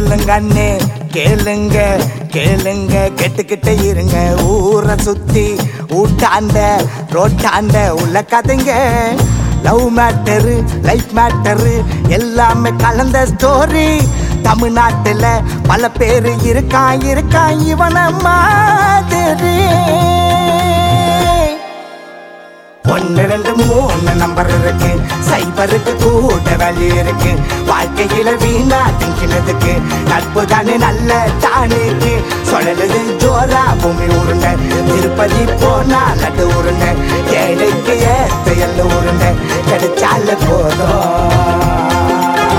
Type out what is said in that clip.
சொல்லுங்க அண்ணே கேளுங்க கேளுங்க கேட்டுக்கிட்டே இருங்க ஊரை சுத்தி ஊட்டாண்ட ரோட்டாண்ட உள்ள கதைங்க லவ் மேட்டரு லைஃப் மேட்டரு எல்லாமே கலந்த ஸ்டோரி தமிழ்நாட்டுல பல பேர் இருக்கான் இருக்கான் இவன மாதிரி ஒன்னு ரெண்டு மூணு நம்பர் இருக்கு சைபருக்கு கூட வழி இருக்கு வாழ்க்கையில வீணா திங்கினதுக்கு நட்பு தானே நல்ல தானிக்கு சொல்லலுது ஜோரா பூமி உருண்ட திருப்பதி போனா நடு உருண்ட ஏழைக்கு ஏத்த எல்ல உருண்ட கிடைச்சால போதும்